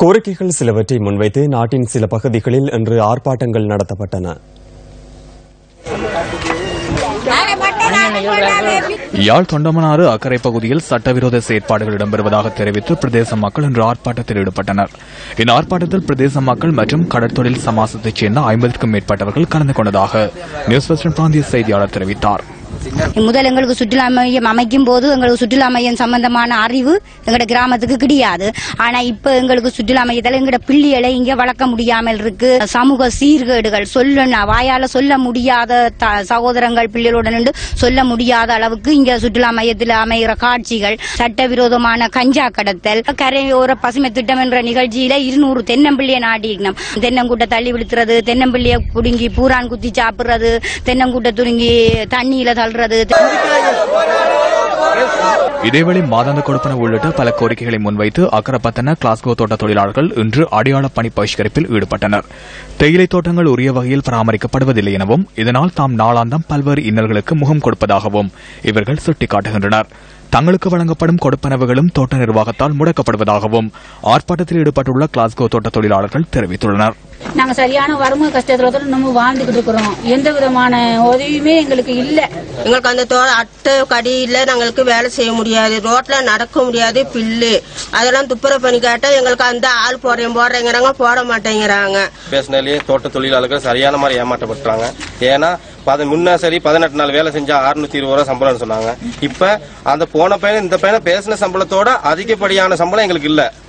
கோரிக்கைகள் சிலவற்றை முன்வைத்து நாட்டின் சில பகுதிகளில் இன்று ஆர்ப்பாட்டங்கள் நடத்தப்பட்டன யாழ் தொண்டமனாறு அக்கரை பகுதியில் சட்டவிரோத செயற்பாடுகள் இடம்பெறுவதாக தெரிவித்து பிரதேச மக்கள் இன்று ஆர்ப்பாட்டத்தில் ஈடுபட்டனர் இந்த ஆர்ப்பாட்டத்தில் பிரதேச மக்கள் மற்றும் கடற்தொழில் சமாசத்தைச் சேர்ந்த ஐம்பதுக்கும் மேற்பட்டவர்கள் கலந்து கொண்டதாக நியூஸ் வெஸ்டர்ன் பிராந்திய செய்தியாளர் தெரிவித்தார் முதல் எங்களுக்கு சுற்றுலா மையம் அமைக்கும் போது எங்களுக்கு சுற்றுலா மையம் சம்பந்தமான அறிவு எங்களோட கிராமத்துக்கு கிடையாது ஆனா இப்ப எங்களுக்கு சுற்றுலா மையத்துல எங்களோட பிள்ளைகளை இங்க வளர்க்க முடியாமல் இருக்கு சமூக சீர்கேடுகள் சொல்ல வாயால சொல்ல முடியாத த- சகோதரங்கள் பிள்ளைகளோட நின்று சொல்ல முடியாத அளவுக்கு இங்க சுற்றுலா மையத்தில் அமைகிற காட்சிகள் சட்டவிரோதமான கஞ்சா கடத்தல் கரையோர பசுமை திட்டம் என்ற நிகழ்ச்சியில இருநூறு தென்னம்பிள்ளைய நாட்டினோம் தென்னங்கூட்டை தள்ளி விழுத்துறது தென்னம்பிள்ளைய புடுங்கி பூரான் குத்தி சாப்பிடுறது தென்னங்கூட்டை துருங்கி தண்ணியில தள்ளுறது இதேவேளை மாதாந்த கொடுப்பன உள்ளிட்ட பல கோரிக்கைகளை முன்வைத்து அக்கரப்பத்தன கிளாஸ்கோ தோட்ட தொழிலாளர்கள் இன்று அடையாள பணி பகிஷ்கரிப்பில் ஈடுபட்டனர் தேயிலை தோட்டங்கள் உரிய வகையில் பராமரிக்கப்படுவதில்லை எனவும் இதனால் தாம் நாளாந்தம் பல்வேறு இன்னல்களுக்கு முகம் கொடுப்பதாகவும் இவர்கள் சுட்டிக்காட்டுகின்றனர் தங்களுக்கு வழங்கப்படும் கொடுப்பனவுகளும் தோட்ட நிர்வாகத்தால் முடக்கப்படுவதாகவும் ஆர்ப்பாட்டத்தில் ஈடுபட்டுள்ள கிளாஸ்கோ தோட்ட தொழிலாளர்கள் தெரிவித்துள்ளனர் நாங்க சரியான வறுமை கஷ்டத்துல தான் நம்ம வாழ்ந்துகிட்டு இருக்கிறோம் எந்த விதமான உதவியுமே எங்களுக்கு இல்ல எங்களுக்கு அந்த தோ அட்டை கடியில் எங்களுக்கு வேலை செய்ய முடியாது ரோட்ல நடக்க முடியாது பில்லு அதெல்லாம் துப்புரவு பண்ணி கேட்டா எங்களுக்கு அந்த ஆள் போடுறேன் போடுறேங்கிறாங்க போட மாட்டேங்கிறாங்க பேசினாலே தோட்ட தொழிலாளர்கள் சரியான மாதிரி ஏமாற்றப்பட்டுறாங்க ஏன்னா பத முன்ன சரி பதினெட்டு நாள் வேலை செஞ்சா அறுநூத்தி இருபது ரூபா சம்பளம்னு சொன்னாங்க இப்ப அந்த போன பையன் இந்த பையனை பேசின சம்பளத்தோட அதிகப்படியான சம்பளம் எங்களுக்கு இல்ல